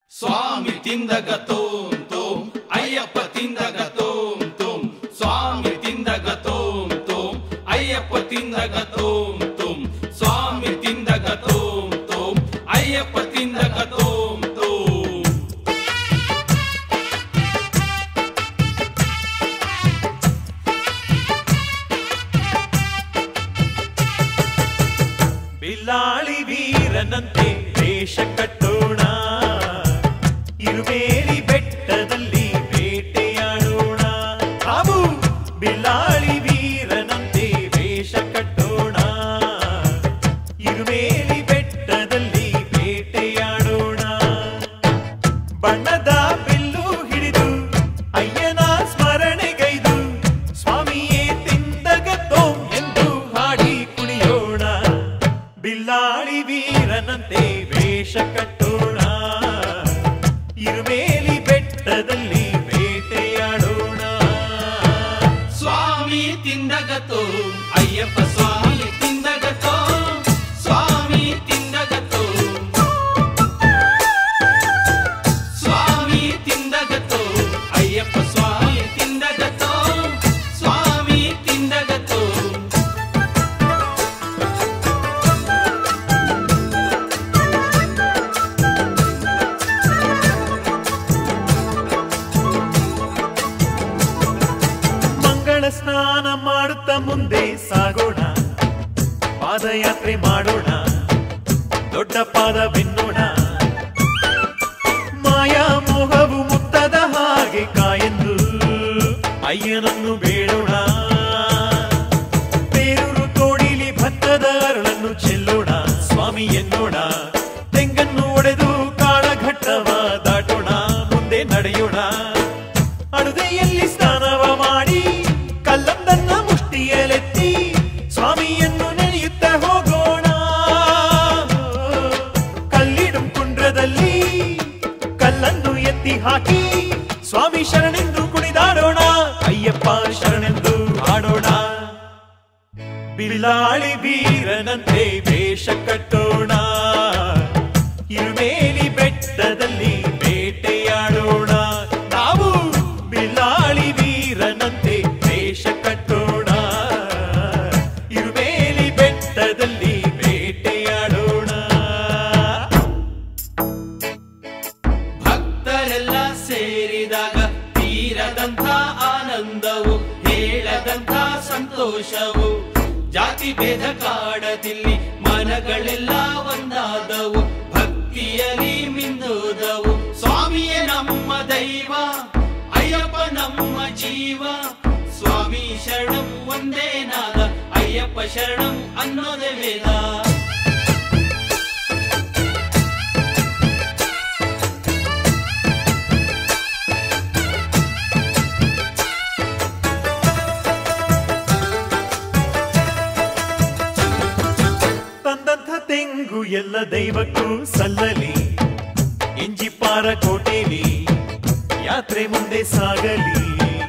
ಸ್ವಾಮಿ ತಿಂದಗ ತೋಂ ತೋಂ ಅಯ್ಯಪ್ಪ ತಿಂದಗ ತೋಂ ತೋಂ ಸ್ವಾಮಿ ತಿಂದಗ ತೋಂ ತೋಂ ಅಯ್ಯಪ್ಪ ತಿಂದಗ ತೋಂ ತೋಂ ಸ್ವಾಮಿ ತಿಂದಗ ತೋಂ ತೋಂ ಅಯ್ಯಪ್ಪ ತಿಂದಗ ತೋಂ ತೋಂ ಬಿಲ್ಲಾಳಿ ವೀರನಂತೆ ವೇಷ ಕಟ್ಟೋಣ ಇರುವೇಲಿ ಬೆಟ್ಟದಲ್ಲಿ ಬೇಟೆಯಾಡೋಣ ನಾವು ಬಿಲ್ಲಾಳಿ ವೀರನಂತೆ ವೇಷ ಕಟ್ಟೋಣ ಇರುವೇಲಿ ಬೆಟ್ಟದಲ್ಲಿ ಬೇಟೆಯಾಡೋಣ ಬಣ್ಣದ ಬಿಲ್ಲು ಹಿಡಿದು ಅಯ್ಯನ ಸ್ಮರಣೆಗೈದು ಸ್ವಾಮಿಯೇ ತಿಂದಗತ್ತೋ ಎಂದು ಹಾಡಿ ಕುಣಿಯೋಣ ಬಿಲ್ಲಾಳಿ ವೀರನಂತೆ ವೇಷ ಕಟ್ಟೋಣ ಇರುಮೇಲಿ ಬೆಟ್ಟದಲ್ಲಿ ಬೇಟೆಯಾಡೋಣ ಸ್ವಾಮಿ ತಿಂದಗ ತೋಂ ಅಯ್ಯಪ್ಪ ಸ್ವಾಮಿ ತಿಂದಗ ತೋಂ ಸ್ವಾಮಿ ತಿಂದಗ ತೋಂ ಸ್ವಾಮಿ ತಿಂದಗ ತೋಂ ಅಯ್ಯಪ್ಪ ಸ್ವಾಮಿ ತಿಂದಗ ತೋಂ ಸ್ವಾಮಿ ತಿಂದಗ ತೋಂ ಮಂಗಳ ಸ್ನಾನ ಮಾಡುತ್ತಾ ಮುಂದೆ ಸಾಗೋಣ ಪಾದಯಾತ್ರೆ ಮಾಡೋಣ ದೊಡ್ಡ ಪಾದವೆನ್ನೋಣ ಮಾಯಾ ಮೋಹವು ಮುತ್ತದ ಹಾಗೆ ಕಾಯೆಂದು ಅಯ್ಯನನ್ನು ಬೇಡೋಣ ಬೇರೂರು ತೋಡಿಲಿ ಭತ್ತದ ಅರಳನ್ನು ಚೆಲ್ಲೋಣ ಸ್ವಾಮಿ ಎನ್ನೋಣ ತೆಂಗನ್ನು ಒಡೆದು ಕಾಳಘಟ್ಟವ ದಾಟೋಣ ಮುಂದೆ ನಡೆಯೋಣ ಅಡುಗೆಯಲ್ಲಿ ಸ್ನಾನವ ಮಾಡಿ ಕಲ್ಲಂದನ್ನ ಮುಷ್ಟಿಯಲೆತ್ತಿ ಸ್ವಾಮಿಯನ್ನು ನೆನೆಯುತ್ತ ಹೋಗೋಣ ಕಲ್ಲಿಡು ಕುಂಡ್ರದಲ್ಲಿ ಕಲ್ಲನ್ನು ಎತ್ತಿ ಹಾಕಿ ಸ್ವಾಮಿ ಶರಣೆಂದು ಕುಣಿದಾಡೋಣ ಅಯ್ಯಪ್ಪ ಶರಣೆಂದು ಹಾಡೋಣ ಬಿಲ್ಲಾಳಿ ವೀರನಂತೆ ವೇಷ ಕಟ್ಟೋಣ ಇರುಮೇಲಿ ಬೆಟ್ಟದಲ್ಲಿ ಬೇಟೆಯಾಡೋಣ ನಾವು ಬಿಲ್ಲಾಳಿ ವೀರನಂತೆ ವೇಷ ಕಟ್ಟೋಣ ಇರುಮೇಲಿ ಬೆಟ್ಟದಲ್ಲಿ ಬೇಟೆಯಾಡೋಣ ಭಕ್ತರೆಲ್ಲ ಸೇರಿದಾಗ ತೀರದಂಥ ಆನಂದವು ಹೇಳದಂಥ ಸಂತೋಷವು ಜಾತಿ ಭೇದ ಕಾಡದಿಲ್ಲಿ ಮನಗಳೆಲ್ಲ ಒಂದಾದವು ಭಕ್ತಿಯಲ್ಲಿ ಮಿಂದೋದವು ಸ್ವಾಮಿಯೇ ನಮ್ಮ ದೈವ ಅಯ್ಯಪ್ಪ ನಮ್ಮ ಜೀವ ಸ್ವಾಮಿ ಶರಣಂ ಒಂದೇ ನಾದ ಅಯ್ಯಪ್ಪ ಶರಣಂ ಅನ್ನೋದೇ ವೇದ ತಂದಂಥ ತೆಂಗು ಎಲ್ಲ ದೈವಕ್ಕೂ ಸಲ್ಲಲಿ ಇಂಜಿಪಾರ ಕೋಟೆಲಿ ಯಾತ್ರೆ ಮುಂದೆ ಸಾಗಲಿ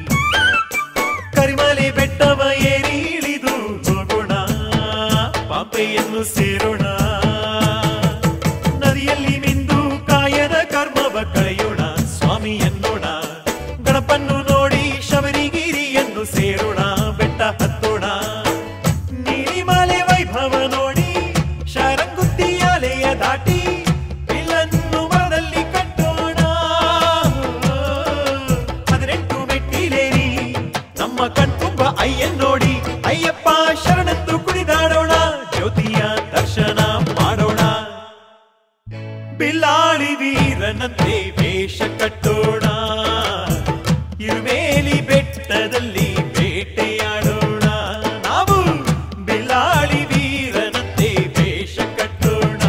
ಕರಿಮಲೆ ಬೆಟ್ಟವ ಏರಿ ಇಳಿದು ಹೋಗೋಣ ಪಾಪೆಯನ್ನು ಸೇರೋಣ ನದಿಯಲ್ಲಿ ಮಿಂದು ಕಾಯದ ಕರ್ಮವ ಕಳೆಯೋಣ ಸ್ವಾಮಿ ಎನ್ನೋಣ ಗಣಪನ್ನು ನೋಡಿ ಶಬರಿಗಿರಿಯನ್ನು ಸೇರೋಣ ಬೆಟ್ಟ ಹತ್ತೋಣ ನೀಲಿಮಾಲೆ ವೈಭವ ನೋಡಿ ಶರಂಗುತ್ತಿ ಅಲೆಯ ದಾಟಿ ಬಿಲ್ಲನ್ನು ಮರದಲ್ಲಿ ಕಟ್ಟೋಣ ಹದಿನೆಂಟು ಮೆಟ್ಟಿಲೇರಿ ನಮ್ಮ ಕಣ್ತುಂಬ ಅಯ್ಯನ್ ನೋಡಿ ಅಯ್ಯಪ್ಪ ಶರಣೆಂದು ಕುಣಿದಾಡೋಣ ಜ್ಯೋತಿಯ ದರ್ಶನ ಮಾಡೋಣ ಬಿಲ್ಲಾಳಿ ವೀರನಂತೆ ವೇಷ ಕಟ್ಟೋಣ ಇರುಮೇಲಿ ಬೆಟ್ಟದಲ್ಲಿ ಬೇಟೆಯಾಡೋಣ ನಾವು ಬಿಲ್ಲಾಳಿ ವೀರನಂತೆ ವೇಷ ಕಟ್ಟೋಣ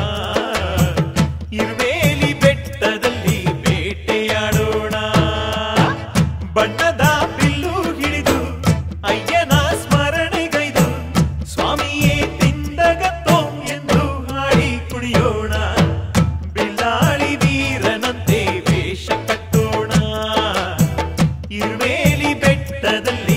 ಇರುಮೇಲಿ ಬೆಟ್ಟದಲ್ಲಿ ಬೇಟೆಯಾಡೋಣ ಬಣ್ಣದ ಬಿಲ್ಲು ಹಿಡಿದು ಅಯ್ಯನ ಸ್ಮರಣೆಗೈದು ಸ್ವಾಮಿಯೇ ತಿಂದಗತ್ತೋ ಎಂದು ಹಾಡಿ ಕುಣಿಯೋಣ ಬಿಲ್ಲಾಳಿ ವೀರನಂತೆ ವೇಷ ಕಟ್ಟೋಣ ಇರುವೇಲಿ ಬೆಟ್ಟದಲ್ಲಿ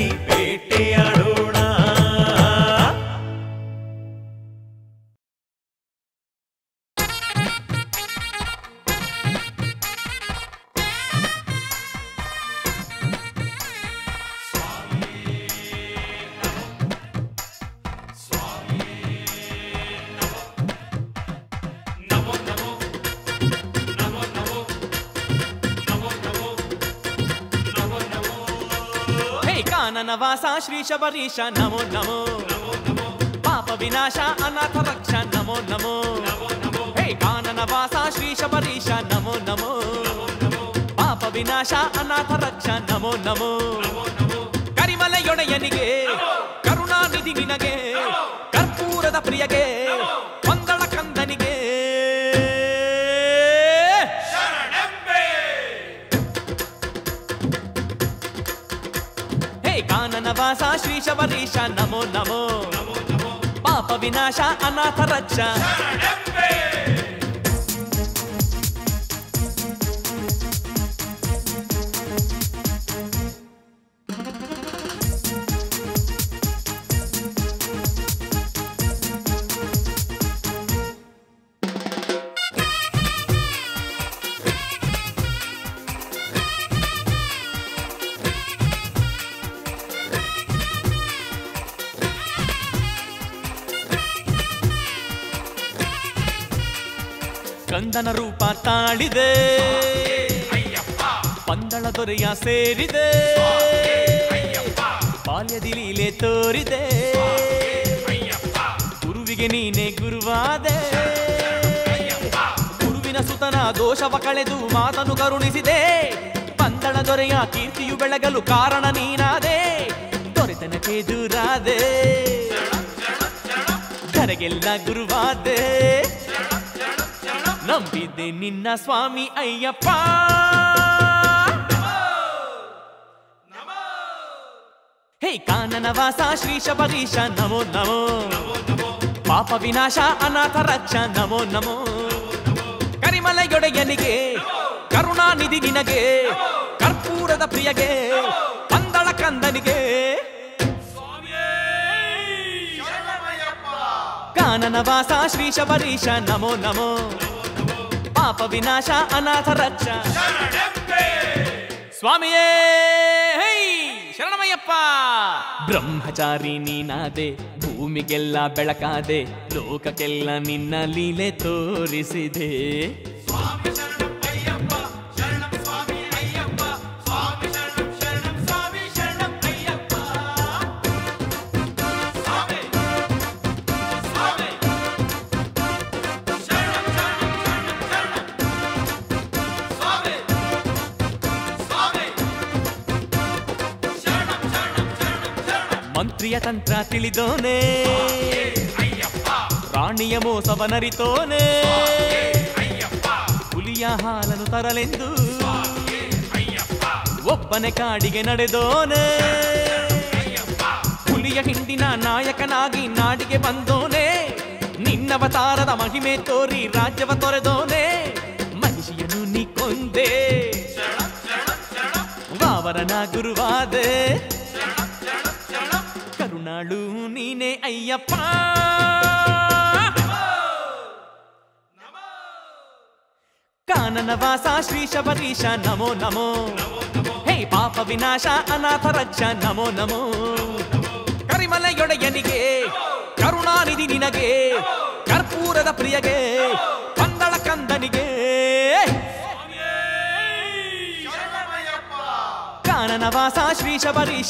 ಕಾನನವಾಸ ಶ್ರೀ ಶಬರೀಶ ನಮೋ ನಮೋ ಪಾಪ ವಿನಾಶ ಅನಾಥ ರಕ್ಷ ನಮೋ ನಮೋ ಹೇ ಕಾನನವಾಸ ಶ್ರೀ ಶಬರೀಶ ನಮೋ ನಮೋ ಪಾಪ ವಿನಾಶ ಅನಾಥ ರಕ್ಷ ನಮೋ ನಮೋ ಕರಿಮಲೆಯೊಡೆಯನಿಗೆ ಕರುಣಾನಿಧಿ ನಿನಗೆ ಕರ್ಪೂರದ ಪ್ರಿಯಗೆ ಪಂದಳ ಕಂದನಿಗೆ ಹೇ ಕಾನನವಾಸ ಶ್ರೀ ಶಬರೀಶ ನಮೋ ನಮೋ ಪಾಪ ವಿನಾಶ ಅನಾಥ ರಕ್ಷ ಕಂದನ ರೂಪ ತಾಳಿದೆ ಪಂದಳ ದೊರೆಯ ಸೇರಿದೆ ಬಾಲ್ಯದಿ ಲೀಲೆ ತೋರಿದೆ ಗುರುವಿಗೆ ನೀನೆ ಗುರುವಾದೆ ಗುರುವಿನ ಸುತನ ದೋಷವ ಕಳೆದು ಮಾತನು ಕರುಣಿಸಿದೆ ಪಂದಳ ದೊರೆಯ ಕೀರ್ತಿಯು ಬೆಳಗಲು ಕಾರಣ ನೀನಾದೆ ದೊರೆತನಕ್ಕೆ ದೂರಾದೆ ಧರೆಗೆಲ್ಲ ಗುರುವಾದೆ ನಂಬಿದ್ದೆ ನಿನ್ನ ಸ್ವಾಮಿ ಅಯ್ಯಪ್ಪ ಹೇ ಕಾನನವಾಸ ಶ್ರೀ ಶಬರೀಶ ನಮೋ ನಮೋ ಪಾಪ ವಿನಾಶ ಅನಾಥ ರಕ್ಷ ನಮೋ ನಮೋ ಕರಿಮಲೆಯೊಡೆಯನಿಗೆ ಕರುಣಾನಿಧಿ ನಿನಗೆ ಕರ್ಪೂರದ ಪ್ರಿಯಗೆ ಪಂದಳ ಕಂದನಿಗೆ ಕಾನನವಾಸ ಶ್ರೀ ಶಬರೀಶ ನಮೋ ನಮೋ ಪಾಪ ವಿನಾಶ ಅನಾಥ ರಕ್ಷ ಸ್ವಾಮಿಯೇ ಹೈ ಶರಣಮಯ್ಯಪ್ಪ ಬ್ರಹ್ಮಚಾರಿ ನೀನಾದೆ ಭೂಮಿಗೆಲ್ಲ ಬೆಳಕಾದೆ ಲೋಕಕ್ಕೆಲ್ಲ ನಿನ್ನ ಲೀಲೆ ತೋರಿಸಿದೆ ಮಂತ್ರಿಯ ತಂತ್ರ ತಿಳಿದೋನೆ ರಾಣಿಯ ಮೋಸವನರಿತೋನೆ ಹುಲಿಯ ಹಾಲನ್ನು ತರಲೆಂದು ಒಬ್ಬನೇ ಕಾಡಿಗೆ ನಡೆದೋನೆ ಹುಲಿಯ ಹಿಂಡಿನ ನಾಯಕನಾಗಿ ನಾಡಿಗೆ ಬಂದೋನೆ ನಿನ್ನವತಾರದ ಮಹಿಮೆ ತೋರಿ ರಾಜ್ಯವ ತೊರೆದೋನೆ ಮಹಿಷಿಯನ್ನು ನೀ ಕೊಂದೆ ವಾವರನ ಗುರುವಾದೆ ಕರುಣಾಳು ನೀನೆ ಅಯ್ಯಪ್ಪ ಕಾನನವಾಸ ಶ್ರೀ ಶಬರೀಶ ನಮೋ ನಮೋ ಹೇ ಪಾಪ ವಿನಾಶ ಅನಾಥ ರಕ್ಷ ನಮೋ ನಮೋ ಕರಿಮಲೆಯೊಡೆಯನಿಗೆ ಕರುಣಾನಿಧಿ ನಿನಗೆ ಕರ್ಪೂರದ ಪ್ರಿಯಗೆ ಪಂದಳ ಕಂದನಿಗೆ ಕಾನನವಾಸ ಶ್ರೀ ಶಬರೀಶ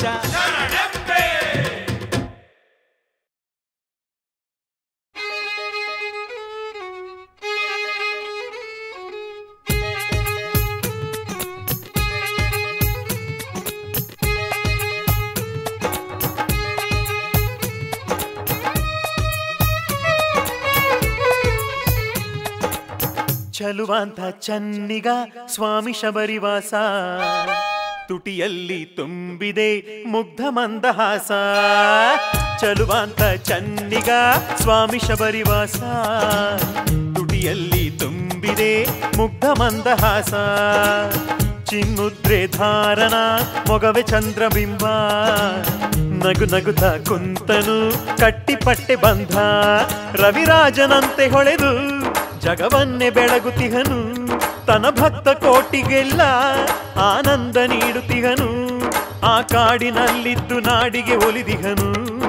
ಚಲುವಾಂತ ಚನ್ನಿಗ ಸ್ವಾಮಿ ಶಬರಿವಾಸ ತುಟಿಯಲ್ಲಿ ತುಂಬಿದೆ ಮುಗ್ಧ ಮಂದಹಾಸ ಚಲುವಾಂತ ಚನ್ನಿಗ ಸ್ವಾಮಿ ಶಬರಿವಾಸ ತುಟಿಯಲ್ಲಿ ತುಂಬಿದೆ ಮುಗ್ಧ ಮಂದಹಾಸ ಚಿನ್ನುದ್ರೆ ಧಾರಣ ಮೊಗವೆ ಚಂದ್ರಬಿಂಬ ನಗು ನಗುತ್ತ ಕುಂತನು ಕಟ್ಟಿಪಟ್ಟೆ ಬಂಧ ರವಿರಾಜನಂತೆ ಹೊಳೆದು ಜಗವನ್ನೇ ಬೆಳಗುತಿಹನು ತನ ಭಕ್ತ ಕೋಟಿಗೆಲ್ಲ ಆನಂದ ನೀಡುತ್ತಿಹನು ಆ ಕಾಡಿನಲ್ಲಿದ್ದು ನಾಡಿಗೆ ಒಲಿದಿಹನು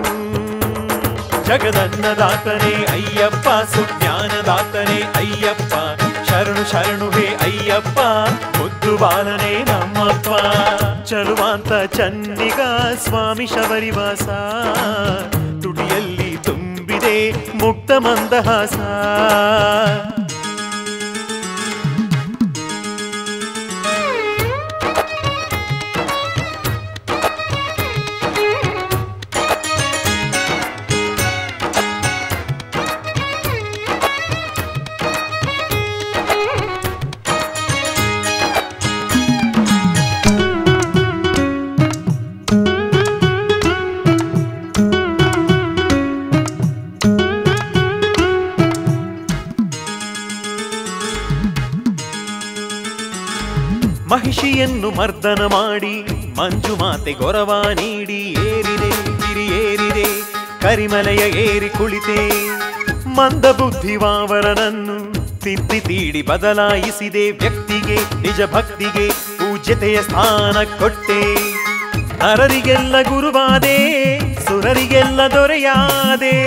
ಜಗದನ್ನದಾತನೇ ಅಯ್ಯಪ್ಪ ಸುಜ್ಞಾನದಾತನೇ ಅಯ್ಯಪ್ಪ ಶರಣು ಶರಣು ಹೇ ಅಯ್ಯಪ್ಪ ಮುದ್ದು ಬಾಲನೆ ನಮ್ಮಪ್ಪ ಚಲುವಾಂತ ಚನ್ನಿಗ ಸ್ವಾಮಿ ಶಬರಿವಾಸ ತುಟಿಯಲ್ಲಿ ತುಂಬಿದೆ ಮುಕ್ತ ಮಂದಹಾಸ ಮಹಿಷಿಯನ್ನು ಮರ್ದನ ಮಾಡಿ ಮಂಜು ಮಾತೆ ಗೊರವ ನೀಡಿ ಏರಿದೆ ಗಿರಿ ಏರಿದೆ ಕರಿಮಲೆಯ ಏರಿ ಕುಳಿತೆ ಮಂದ ಬುದ್ಧಿವಾವರನನ್ನು ತಿದ್ದಿ ತೀಡಿ ಬದಲಾಯಿಸಿದೆ ವ್ಯಕ್ತಿಗೆ ನಿಜ ಭಕ್ತಿಗೆ ಪೂಜ್ಯತೆಯ ಸ್ಥಾನ ಕೊಟ್ಟೆ ನರರಿಗೆಲ್ಲ ಗುರುವಾದೆ ಸುರರಿಗೆಲ್ಲ ದೊರೆಯಾದೆ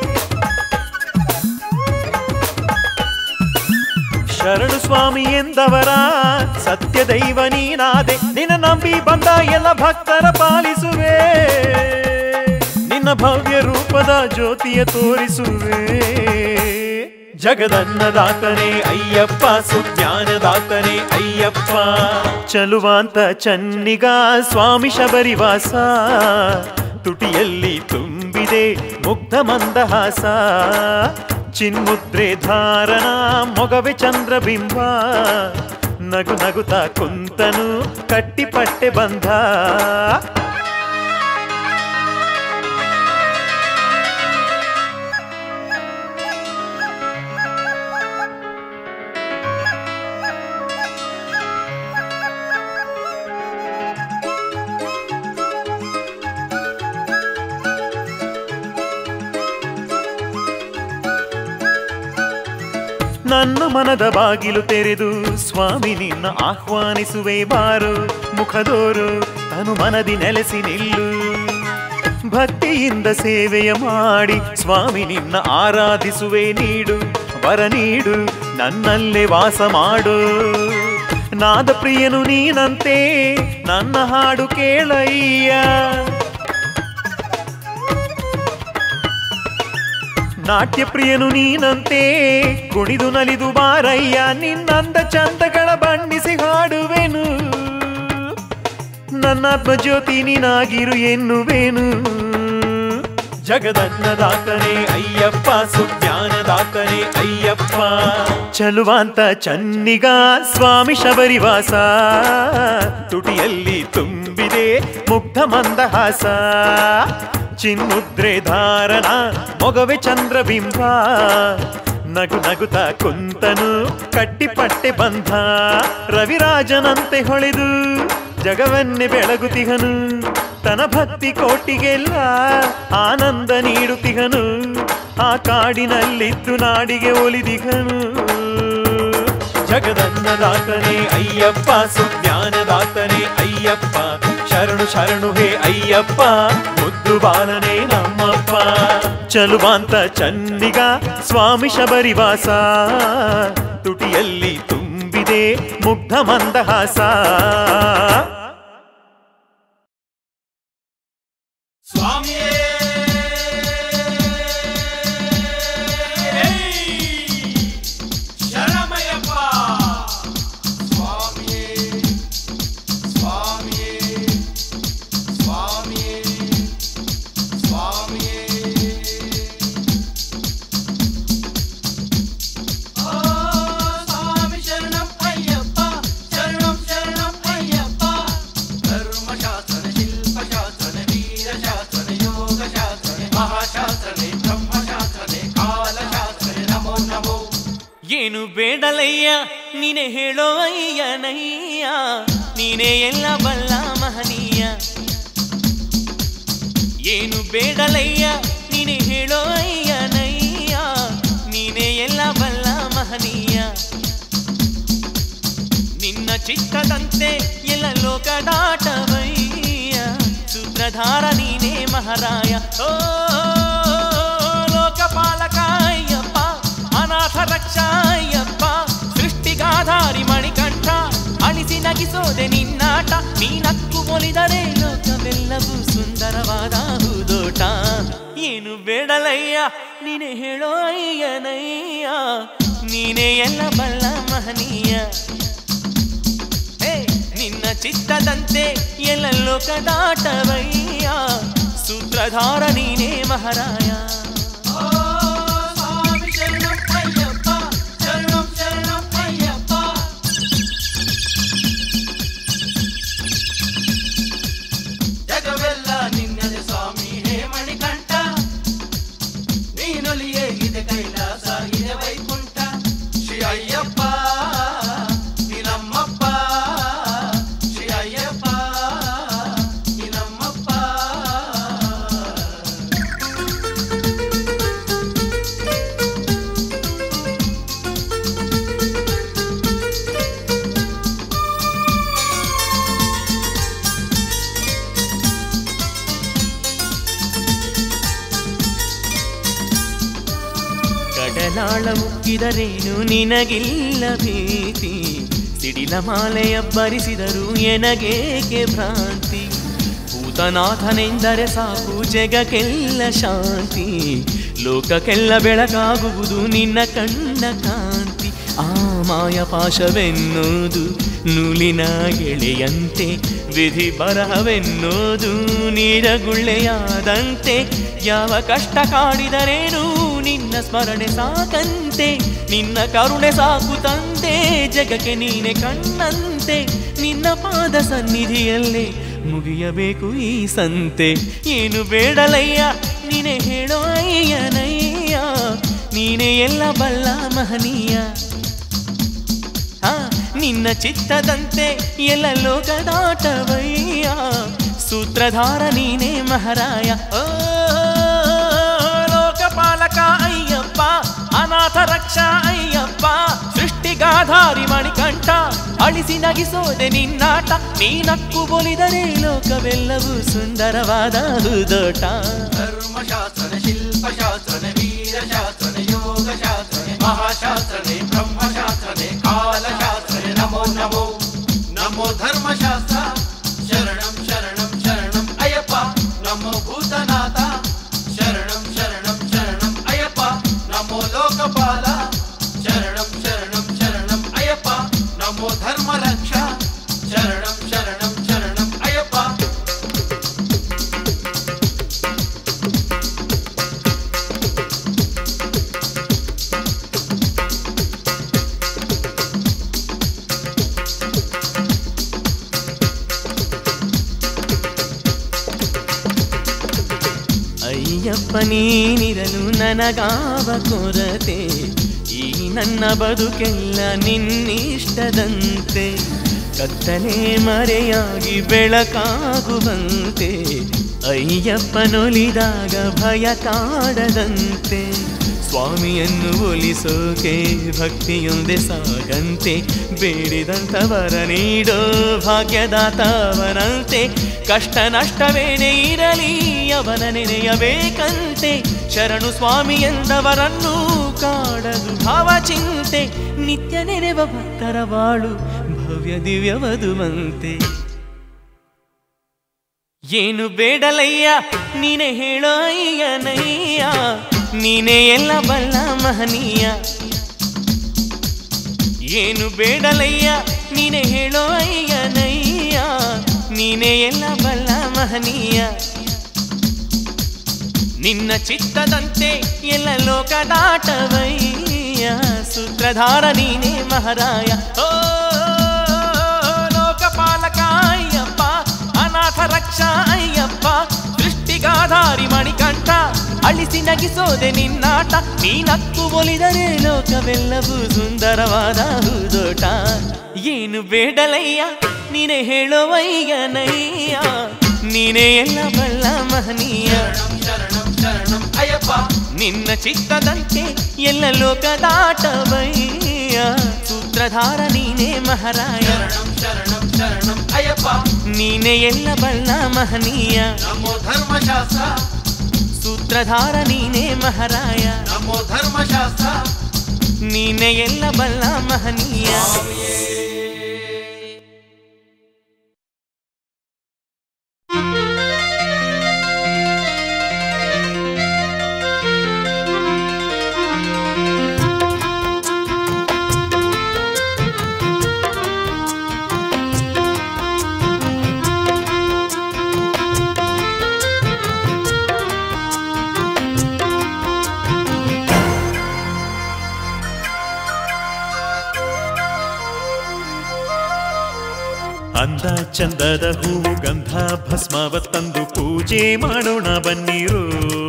ಶರಣು ಸ್ವಾಮಿ ಎಂದವರ ಸತ್ಯ ದೈವ ನೀನಾದೆ ನಿನ್ನ ನಂಬಿ ಬಂದ ಎಲ್ಲ ಭಕ್ತರ ಪಾಲಿಸುವೆ ನಿನ್ನ ಭವ್ಯ ರೂಪದ ಜ್ಯೋತಿಯ ತೋರಿಸುವೆ ಜಗದನ್ನದಾತನೇ ಅಯ್ಯಪ್ಪ ಸುಜ್ಞಾನದಾತನೇ ಅಯ್ಯಪ್ಪ ಚಲುವಾಂತ ಚನ್ನಿಗ ಸ್ವಾಮಿ ಶಬರಿವಾಸ ತುಟಿಯಲ್ಲಿ ತುಂಬಿದೆ ಮುಗ್ಧ ಮಂದಹಾಸ ಚಿನ್ಮುದ್ರೆ ಧಾರಣ ಮೊಗವೆ ಚಂದ್ರಬಿಂಬ ನಗು ನಗುತ್ತ ಕುಂತನು ಕಟ್ಟಿಪಟ್ಟೆ ಬಂಧ ನನ್ನ ಮನದ ಬಾಗಿಲು ತೆರೆದು ಸ್ವಾಮಿ ನಿನ್ನ ಆಹ್ವಾನಿಸುವೆ ಬಾರು ಮುಖದೋರು ತನು ಮನದಿ ನೆಲೆಸಿ ನಿಲ್ಲು ಭಕ್ತಿಯಿಂದ ಸೇವೆಯ ಮಾಡಿ ಸ್ವಾಮಿ ನಿನ್ನ ಆರಾಧಿಸುವೆ ನೀಡು ವರ ನೀಡು ನನ್ನಲ್ಲೇ ವಾಸ ಮಾಡು ನಾದ ಪ್ರಿಯನು ನೀನಂತೆ ನನ್ನ ಹಾಡು ಕೇಳಯ್ಯ ನಾಟ್ಯ ಪ್ರಿಯನು ನೀನಂತೆ ಕುಣಿದು ನಲಿದು ಬಾರಯ್ಯ ನಿನ್ನಂದ ಚಂದಗಳ ಬಣ್ಣಿಸಿ ಹಾಡುವೆನು ನನ್ನಾತ್ಮ ಜ್ಯೋತಿ ನೀನಾಗಿರು ಎನ್ನುವೆನು ಜಗದನ್ನದಾತನೇ ಅಯ್ಯಪ್ಪ ಸುಜ್ಞಾನದಾತನೇ ಅಯ್ಯಪ್ಪ ಚಲುವಾಂತ ಚನ್ನಿಗ ಸ್ವಾಮಿ ಶಬರಿವಾಸ ತುಟಿಯಲ್ಲಿ ತುಂಬಿದೆ ಮುಗ್ಧ ಮಂದಹಾಸ ಚಿನ್ಮುದ್ರೆ ಧಾರಣ ಮೊಗವೆ ಚಂದ್ರಬಿಂಬ ನಗು ನಗುತ್ತ ಕುಂತನು ಕಟ್ಟಿಪಟ್ಟೆ ಬಂಧ ರವಿರಾಜನಂತೆ ಹೊಳೆದು ಜಗವನ್ನೇ ಬೆಳಗುತಿಹನು ತನ ಭಕ್ತಿ ಕೋಟಿಗೆಲ್ಲ ಆನಂದ ನೀಡುತ್ತಿಹನು ಆ ಕಾಡಿನಲ್ಲಿದ್ದು ನಾಡಿಗೆ ಒಲಿದಿಹನು ಜಗದನ್ನದಾತನೇ ಅಯ್ಯಪ್ಪ ಸುಜ್ಞಾನದಾತನೇ ಅಯ್ಯಪ್ಪ ಶರಣು ಶರಣು ಹೇ ಅಯ್ಯಪ್ಪ ಮುದ್ದು ಬಾಲನೇ ನಮ್ಮಪ್ಪ ಚಲುವಾಂತ ಚನ್ನಿಗ ಸ್ವಾಮಿ ಶಬರಿವಾಸ ತುಟಿಯಲ್ಲಿ ತುಂಬಿದೆ ಮುಗ್ಧ ಮಂದಹಾಸ ಸ್ವಾಮಿಯೇ ಶರಣಮಯ್ಯಪ್ಪ ಸ್ವಾಮಿಯೇ ಸ್ವಾಮಿಯೇ ಸ್ವಾಮಿಯೇ ಸ್ವಾಮಿಯೇ ಆ ಸ್ವಾಮಿ ಶರಣಂ ಅಯ್ಯಪ್ಪ ಶರಣಂ ಶರಣಂ ಅಯ್ಯಪ್ಪ ಧರ್ಮಶಾಸ್ತ್ರ ಶಿಲ್ಪಶಾಸ್ತ್ರ ವೀರಶಾಸ್ತ್ರ ಯೋಗಶಾಸ್ತ್ರ ಮಹಾಶಾಸ್ತ್ರ ಬ್ರಹ್ಮಶಾಸ್ತ್ರ ಕಾಲಶಾಸ್ತ್ರ ನಮೋ ನಮೋ ಏನು ಬೇಡಲಯ್ಯ ನೀನೆ ಹೇಳೋ ಅಯ್ಯನಯ್ಯ ನೀನೇ ಎಲ್ಲ ಬಲ್ಲ ಮಹನೀಯ ಏನು ಬೇಡಲಯ್ಯ ನೀನೆ ಹೇಳೋ ಅಯ್ಯನಯ್ಯ ನೀನೇ ಎಲ್ಲ ಬಲ್ಲ ಮಹನೀಯ ನಿನ್ನ ಚಿತ್ತದಂತೆ ಎಲ್ಲ ಲೋಕಡಾಟವಯ್ಯ ಸೂತ್ರಧಾರ ನೀನೇ ಮಹಾರಾಯ ಓ ಲೋಕಪಾಲಕ ಅಯ್ಯಪ್ಪ ಅನಾಥ ರಕ್ಷ ಅಯ್ಯಪ್ಪ ಸೃಷ್ಟಿಗಾಧಾರಿ ಮಣಿಕಂಠ ಅಳಿಸಿನ ನಗಿಸೋದೆ ನಿನ್ನಾಟ ನೀನಕ್ಕು ಒಲಿದರೆ ಲೋಕವೆಲ್ಲವೂ ಸುಂದರವಾದ ಹೂದೋಟ ಏನು ಬೇಡಲಯ್ಯ ನೀನೆ ಹೇಳೋ ಅಯ್ಯನಯ್ಯ ನೀನೇ ಎಲ್ಲ ಬಲ್ಲ ಮಹನೀಯ ಹೇ, ನಿನ್ನ ಚಿತ್ತದಂತೆ ಎಲ್ಲ ಲೋಕದಾಟವಯ್ಯ ಸೂತ್ರಧಾರ ನೀನೇ ಮಹಾರಾಯ ಸ್ವಾಮಿ ಶರಣಂ ಅಯ್ಯಪ್ಪ ಶರಣಂ ಶರಣಂ ಅಯ್ಯಪ್ಪ ಜಗವೆಲ್ಲ ನಿನ್ನದೆ ಸ್ವಾಮಿ ಹೇ ಮಣಿಕಂಠ ನೀನೊಲಿಯೇ ಇದೆ ಕೈಲಾಸ ಇದೆ ವೈಕುಂಠ ಶ್ರೀ ಅಯ್ಯಪ್ಪ ನೀ ನಮ್ಮಪ್ಪ ಶ್ರೀ ಅಯ್ಯಪ್ಪ ನೀ ನಮ್ಮಪ್ಪ ಕಡಲಾಳ ಮುಕ್ಕಿದರೇನು ನಿನಗಿಲ್ಲ ಭೀತಿ ಸಿಡಿಲ ಮಾಲೆಯ ಬರಿಸಿದರು ಎನಗೇಕೆ ಭ್ರಾಂತಿ ಭೂತನಾಥನೆಂದರೆ ಸಾಕು ಜಗಕ್ಕೆಲ್ಲ ಶಾಂತಿ ಲೋಕಕ್ಕೆಲ್ಲ ಬೆಳಕಾಗುವುದು ನಿನ್ನ ಕಣ್ಣ ಕಾಂತಿ ಆ ಮಾಯ ಪಾಶವೆನ್ನುವುದು ನೂಲಿನ ಗೆಳೆಯಂತೆ ವಿಧಿ ಬರಹವೆನ್ನೋದು ನೀರಗುಳ್ಳೆಯಾದಂತೆ ಯಾವ ಕಷ್ಟ ಕಾಡಿದರೇನು ನಿನ್ನ ಸ್ಮರಣೆ ಸಾಕಂತೆ ನಿನ್ನ ಕರುಣೆ ಸಾಕು ತಂದೆ ಜಗಕ್ಕೆ ನೀನೆ ಕಣ್ಣಂತೆ ನಿನ್ನ ಪಾದ ಸನ್ನಿಧಿಯಲ್ಲೇ ಮುಗಿಯಬೇಕು ಈ ಸಂತೆ ಏನು ಬೇಡಲಯ್ಯ ನೀನೆ ಹೇಳೋ ಅಯ್ಯನಯ್ಯ ನೀನೇ ಎಲ್ಲ ಬಲ್ಲ ಮಹನೀಯ ಆ, ನಿನ್ನ ಚಿತ್ತದಂತೆ ಎಲ್ಲ ಲೋಕದಾಟವಯ್ಯ ಸೂತ್ರಧಾರ ನೀನೇ ಮಹಾರಾಯ ಓ ಲೋಕಪಾಲಕ ಅಯ್ಯಪ್ಪ ಅನಾಥ ರಕ್ಷಾ ಅಯ್ಯಪ್ಪ ಸೃಷ್ಟಿಗಾಧಾರಿ ಮಣಿಕಂಠ ಅಳಿಸಿ ನಗಿಸೋದೆ ನಿನ್ನಾಟ ನೀನಕ್ಕು ಬೊಲಿದರೆ ಲೋಕವೆಲ್ಲವೂ ಸುಂದರವಾದ ಹೂದೋಟ ಧರ್ಮಶಾಸ್ತ್ರನೆ ಶಿಲ್ಪಶಾಸ್ತ್ರನೆ ವೀರಶಾಸ್ತ್ರನೆ ಯೋಗಶಾಸ್ತ್ರನೆ ಮಹಾಶಾಸ್ತ್ರನೆ ಬ್ರಹ್ಮಶಾಸ್ತ್ರನೆ ಕಾಲಶಾಸ್ತ್ರನೆ ನಮೋ ನಮೋ ನಮೋ ಧರ್ಮಶಾಸ್ತ್ರ ಶರಣಂ ಶರಣಂ ಶರಣಂ ಅಯ್ಯಪ್ಪ ನಮೋ ಭೂತನಾಥ ಶರಣಂ ಶರಣಂ ಶರಣಂ ಅಯ್ಯಪ್ಪ ನಮೋ ಲೋಕಪಾಲ ಶರಣಂ ಶರಣಂ ಶರಣಂ ಅಯ್ಯಪ್ಪ ನಮೋ ಧರ್ಮ ರಕ್ಷ ಶರಣಂ ಶರಣಂ ಶರಣಂ ಅಯ್ಯಪ್ಪ ಅಯ್ಯಪ್ಪ ನೀನಿರಲು ನನಗಾವ ಕೊರತೆ ಈ ನನ್ನ ಬದುಕೆಲ್ಲ ನಿನ್ನಿಷ್ಟದಂತೆ ಕತ್ತಲೆ ಮರೆಯಾಗಿ ಬೆಳಕಾಗುವಂತೆ ಅಯ್ಯಪ್ಪನೊಲಿದಾಗ ಭಯ ಕಾಡದಂತೆ ಸ್ವಾಮಿಯನ್ನು ಒಲಿಸೋಕೆ ಭಕ್ತಿಯೊಂದೆ ಸಾಗಂತೆ ಬೇಡಿದಂಥವರ ನೀಡೋ ಭಾಗ್ಯದಾತವನಂತೆ ಕಷ್ಟ ನಷ್ಟವೇನೇ ಇರಲಿ ಅವನ ನೆನೆಯಬೇಕಂತೆ ಶರಣು ಸ್ವಾಮಿ ಎಂದವರನ್ನು ಕಾಡದು ಭಾವಚಿಂತೆ ನಿತ್ಯ ನೆನೆವ ಭಕ್ತರ ಬಾಳು ಭವ್ಯ ದಿವ್ಯವದುವಂತೆ ಏನು ಬೇಡಲಯ್ಯ ನೀನೆ ಹೇಳೋ ಅಯ್ಯನಯ್ಯ ನೀನೇ ಎಲ್ಲ ಬಲ್ಲ ಮಹನೀಯ ಏನು ಬೇಡಲಯ್ಯ ನೀನೆ ಹೇಳೋ ಅಯ್ಯನಯ್ಯ ನೀನೇ ಎಲ್ಲ ಬಲ್ಲ ಮಹನೀಯ ನಿನ್ನ ಚಿತ್ತದಂತೆ ಎಲ್ಲ ಲೋಕದಾಟವಯ್ಯ ಸೂತ್ರಧಾರ ನೀನೇ ಮಹಾರಾಯ ಓ ಲೋಕಪಾಲಕ ಅಯ್ಯಪ್ಪ ಅನಾಥ ರಕ್ಷಾ ಅಯ್ಯಪ್ಪ ದೃಷ್ಟಿಗಾಧಾರಿ ಮಣಿಕಂಠ ಅಳಿಸಿ ನಗಿಸೋದೆ ನಿನ್ನಾಟ ನೀನಕ್ಕು ಒಲಿದರೆ ಲೋಕವೆಲ್ಲವೂ ಸುಂದರವಾದ ಹೂದೋಟ ಏನು ಬೇಡಲಯ್ಯ ನೀನೆ ಹೇಳುವಯ್ಯನಯ್ಯ ನೀನೇ ಎಲ್ಲ ಬಲ್ಲ ಮಹನೀಯ ಶರಣಂ ಶರಣಂ ಶರಣಂ ಅಯ್ಯಪ್ಪ ನಿನ್ನ ಚಿತ್ತದಂತೆ ಎಲ್ಲ ಲೋಕದಾಟವಯ್ಯ ಸೂತ್ರಧಾರ ನೀನೇ ಮಹಾರಾಯ ಶರಣಂ ಶರಣಂ ಶರಣಂ ಅಯ್ಯಪ್ಪ ನೀನೇ ಎಲ್ಲ ಬಲ್ಲ ಮಹನೀಯ ನಮೋ ಧರ್ಮಶಾಸ್ತ್ರ ಸೂತ್ರಧಾರ ನೀನೇ ಮಹಾರಾಯ ನಮೋ ಧರ್ಮಶಾಸ್ತ್ರ ನೀನೇ ಎಲ್ಲ ಬಲ್ಲ ಮಹನೀಯ ಸ್ವಾಮಿಯೇ ಅಂದ ಚಂದದ ಹೂವು ಗಂಧ ಭಸ್ಮವ ತಂದು ಪೂಜೆ ಮಾಡೋಣ ಬನ್ನಿರು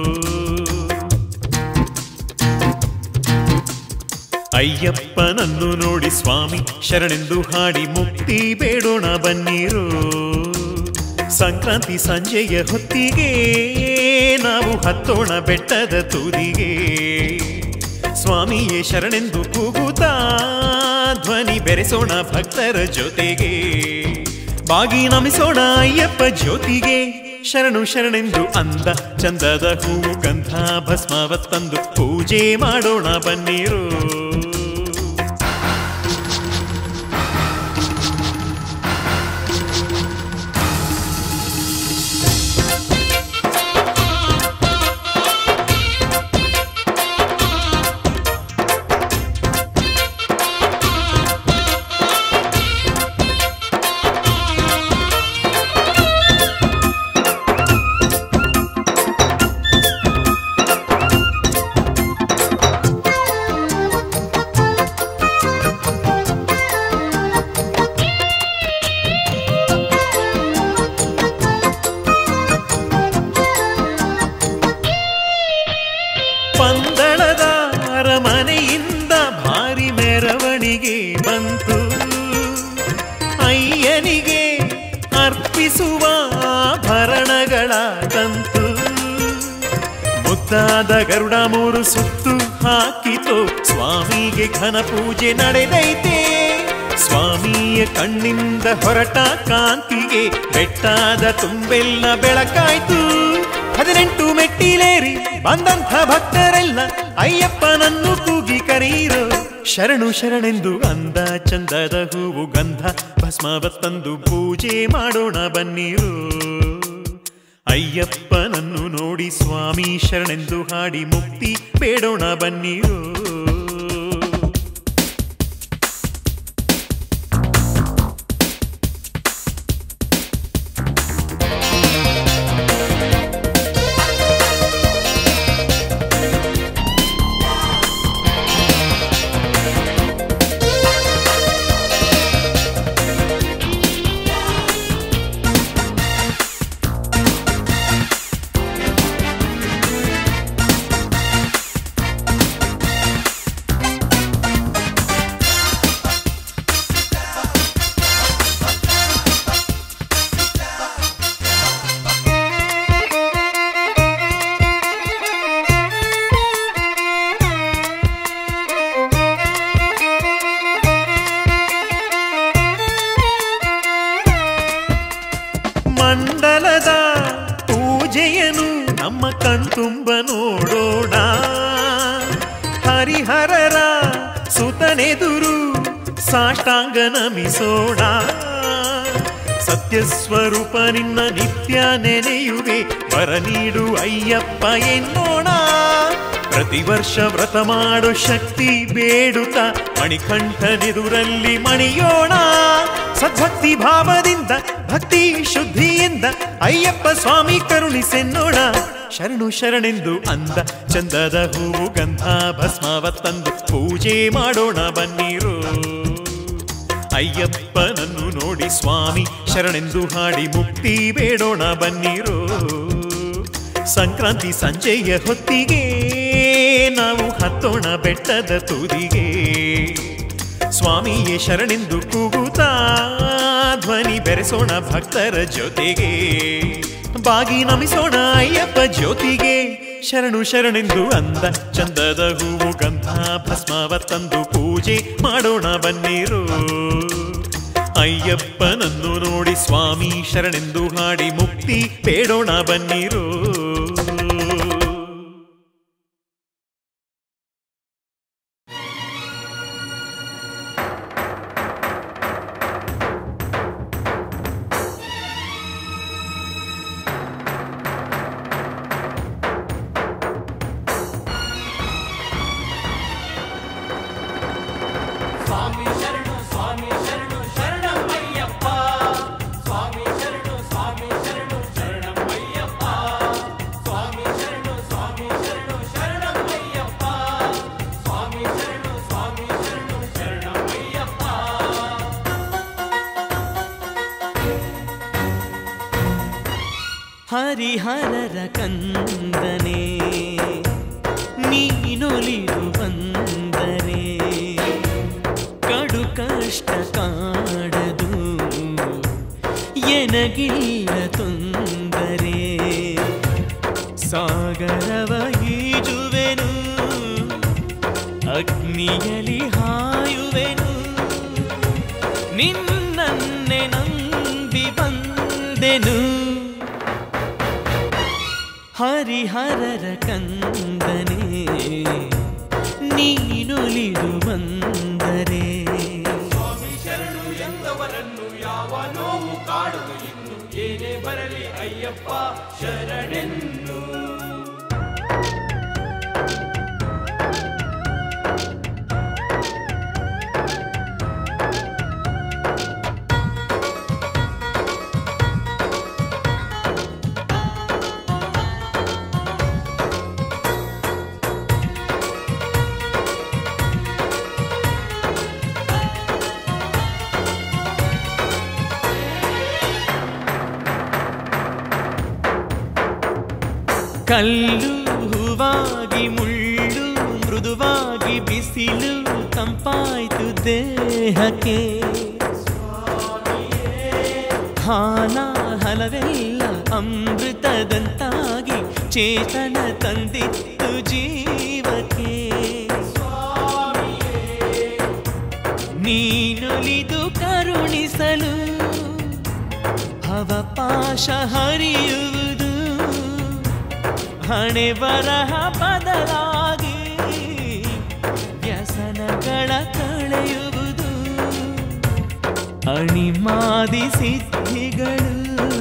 ಅಯ್ಯಪ್ಪನನ್ನು ನೋಡಿ ಸ್ವಾಮಿ ಶರಣೆಂದು ಹಾಡಿ ಮುಕ್ತಿ ಬೇಡೋಣ ಬನ್ನಿರು ಸಂಕ್ರಾಂತಿ ಸಂಜೆಯ ಹೊತ್ತಿಗೆ ನಾವು ಹತ್ತೋಣ ಬೆಟ್ಟದ ತುದಿಗೆ ಸ್ವಾಮಿಯೇ ಶರಣೆಂದು ಕೂಗುತ್ತಾ ಧ್ವನಿ ಬೆರೆಸೋಣ ಭಕ್ತರ ಜೊತೆಗೆ ಬಾಗಿ ನಮಿಸೋಣ ಅಯ್ಯಪ್ಪ ಜ್ಯೋತಿಗೆ ಶರಣು ಶರಣೆಂದು ಅಂದ ಚಂದದ ಹೂವು ಗಂಧ ಭಸ್ಮವ ತಂದು ಪೂಜೆ ಮಾಡೋಣ ಬನ್ನಿರು ಪಂದಳದ ಅರಮನೆಯಿಂದ ಭಾರಿ ಮೆರವಣಿಗೆ ಬಂತು ಅಯ್ಯನಿಗೆ ಅರ್ಪಿಸುವ ಆಭರಣಗಳ ತಂತು ಮುದ್ದಾದ ಗರುಡ ಮೂರು ಸುತ್ತು ಹಾಕಿತು ಸ್ವಾಮಿಗೆ ಘನ ಪೂಜೆ ನಡೆದೈತೆ ಸ್ವಾಮಿಯ ಕಣ್ಣಿಂದ ಹೊರಟ ಕಾಂತಿಗೆ ಬೆಟ್ಟಾದ ತುಂಬೆಲ್ಲ ಬೆಳಕಾಯ್ತು ಹದಿನೆಂಟು ಮೆಟ್ಟಿಲೇರಿ ಬಂದಂಥ ಭಕ್ತರೆಲ್ಲ ಅಯ್ಯಪ್ಪನನ್ನು ಕೂಗಿ ಕರೆಯಿರೋ ಶರಣು ಶರಣೆಂದು ಅಂದ ಚಂದದ ಹೂವು ಗಂಧ ಭಸ್ಮವ ತಂದು ಪೂಜೆ ಮಾಡೋಣ ಬನ್ನಿರು ಅಯ್ಯಪ್ಪನನ್ನು ನೋಡಿ ಸ್ವಾಮಿ ಶರಣೆಂದು ಹಾಡಿ ಮುಕ್ತಿ ಬೇಡೋಣ ಬನ್ನಿರು ಮಂಡಲದ ಪೂಜೆಯನು ನಮ್ಮ ಕಣ್ತುಂಬ ನೋಡೋಣ ಹರಿಹರರ ಸುತನೆದುರು ಸಾಷ್ಟಾಂಗ ನಮಿಸೋಣ ಸತ್ಯಸ್ವರೂಪ ನಿನ್ನ ನಿತ್ಯ ನೆನೆಯುವೆ ವರ ನೀಡು ಅಯ್ಯಪ್ಪ ಎನ್ನೋಣ ಪ್ರತಿ ವರ್ಷ ವ್ರತ ಮಾಡೋ ಶಕ್ತಿ ಬೇಡುತ್ತ ಮಣಿಕಂಠನೆದುರಲ್ಲಿ ಮಣಿಯೋಣ ಸದ್ಭಕ್ತಿ ಭಾವದಿಂದ ಭಕ್ತಿ ಶುದ್ಧಿಯಿಂದ ಅಯ್ಯಪ್ಪ ಸ್ವಾಮಿ ಕರುಣಿಸೆನ್ನೋಣ ಶರಣು ಶರಣೆಂದು ಅಂದ ಚಂದದ ಹೂವು ಗಂಧ ಭಸ್ಮವ ತಂದು ಪೂಜೆ ಮಾಡೋಣ ಬನ್ನಿರು ಅಯ್ಯಪ್ಪನನ್ನು ನೋಡಿ ಸ್ವಾಮಿ ಶರಣೆಂದು ಹಾಡಿ ಮುಕ್ತಿ ಬೇಡೋಣ ಬನ್ನಿರು ಸಂಕ್ರಾಂತಿ ಸಂಜೆಯ ಹೊತ್ತಿಗೆ ನಾವು ಹತ್ತೋಣ ಬೆಟ್ಟದ ತುದಿಗೆ ಸ್ವಾಮಿಯೇ ಶರಣೆಂದು ಕೂಗುತ್ತಾ ಧ್ವನಿ ಬೆರೆಸೋಣ ಭಕ್ತರ ಜೊತೆಗೆ ಬಾಗಿ ನಮಿಸೋಣ ಅಯ್ಯಪ್ಪ ಜ್ಯೋತಿಗೆ ಶರಣು ಶರಣೆಂದು ಅಂದ ಚಂದದ ಹೂವು ಗಂಧ ಭಸ್ಮವ ತಂದು ಪೂಜೆ ಮಾಡೋಣ ಬನ್ನಿರು ಅಯ್ಯಪ್ಪನನ್ನು ನೋಡಿ ಸ್ವಾಮಿ ಶರಣೆಂದು ಹಾಡಿ ಮುಕ್ತಿ ಬೇಡೋಣ ಬನ್ನಿರು ಸ್ವಾಮಿ ಶರಣು ಸ್ವಾಮಿ ಶರಣು ಶರಣಮಯ್ಯಪ್ಪ ಸ್ವಾಮಿ ಶರಣು ಸ್ವಾಮಿ ಶರಣು ಶರಣಮಯ್ಯಪ್ಪ ಹರಿಹರರ ಕಂದನೆ ನೀನೊಲಿದು ಬಂದರೆ ಕಡು ಕಷ್ಟ ಕಾಡದು ಎನಗಿಲ್ಲ ತೊಂದರೆ ಸಾಗರವ ಈಜುವೆನು ಅಗ್ನಿಯಲಿ ಹಾಯುವೆನು ನಿನ್ನನ್ನೆ ನಂಬಿ ಬಂದೆನು ಹರಿಹರರ ಕಂದನೆ ನೀನೊಲಿದು ಬಂದರೆ ಸ್ವಾಮಿ ಶರಣು ಎಂದವರನ್ನು ಯಾವ ನೋವು ಕಾಡುದು ಇನ್ನು ಏನೇ ಬರಲಿ ಅಯ್ಯಪ್ಪ ಶರಣೆನ್ನು ಕಲ್ಲು ಹೂವಾಗಿ ಮುಳ್ಳು ಮೃದುವಾಗಿ ಬಿಸಿಲು ತಂಪಾಯ್ತು ದೇಹಕ್ಕೆ ಹಾಲ ಹಲವೆಲ್ಲ ಅಮೃತದಂತಾಗಿ ಚೇತನ ತಂದಿತ್ತು ಜೀವಕ್ಕೆ ನೀನೊಲಿದು ಕರುಣಿಸಲು ಅವಪಾಶ ಹರಿಯುವುದು ಹಣೆ ಬರಹ ಬದಲಾಗಿ ವ್ಯಸನಗಳ ಕಳೆಯುವುದು ಅಣಿಮಾದಿ ಸಿದ್ಧಿಗಳು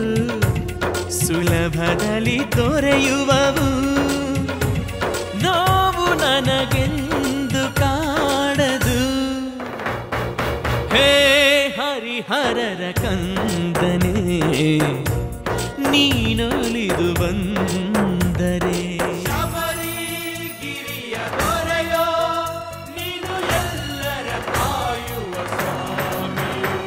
ಸುಲಭದಲ್ಲಿ ದೊರೆಯುವವು ನೋವು ನನಗೆಂದು ಕಾಡದು ಹೇ ಹರಿಹರರ ಕಂದನೆ ನೀನೊಲಿದು ಬಂದರೆ ಶಬರಿಗಿರಿಯ ದೊರೆಯೋ ನೀನು ಎಲ್ಲರ ಕಾಯುವ ಸ್ವಾಮಿಯು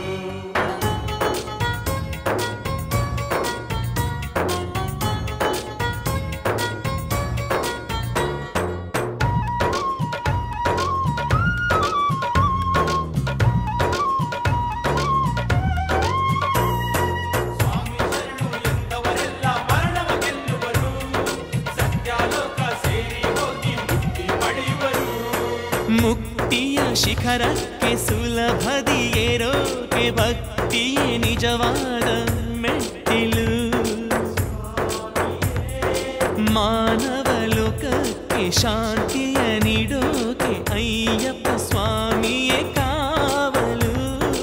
ಸ್ವಾಮಿ ಶರಣು ಎಂದವರೆಲ್ಲ ಮರಣವ ಗೆಲ್ಲುವರು ಸತ್ಯಾಲೋಕ ಸೇರಿ ಹೋಗಿ ಮುಕ್ತಿ ಪಡೆಯುವರು ಮುಕ್ತಿಯ ಶಿಖರಕ್ಕೆ ಸುಲಭದಿ ಏರೋಕೆ ಭಕ್ತಿಯೇ ನಿಜವಾದ ಮೆಟ್ಟಿಲು ಮಾನವ ಲೋಕಕ್ಕೆ ಶಾಂತಿಯ ನೀಡೋಕೆ ಅಯ್ಯಪ್ಪ ಸ್ವಾಮಿಯೇ ಕಾವಲು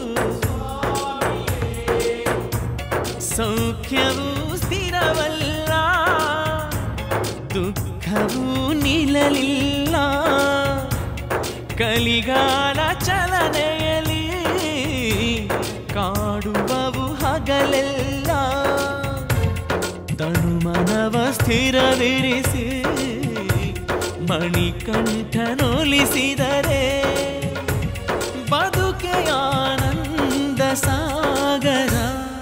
ಸೌಖ್ಯವೂ ಸ್ಥಿರವಲ್ಲ ದುಃಖವೂ ನಿಲ್ಲಲಿಲ್ಲ ಕಲಿಗಾಲ ಚಲನೆಯಲಿ ಕಾಡುವವು ಹಗಲೆಲ್ಲ ತನುಮನವ ಸ್ಥಿರವಿರಿಸಿ ಮಣಿಕಂಠನೊಲಿಸಿದರೆ ಬದುಕೆ ಆನಂದ ಸಾಗರ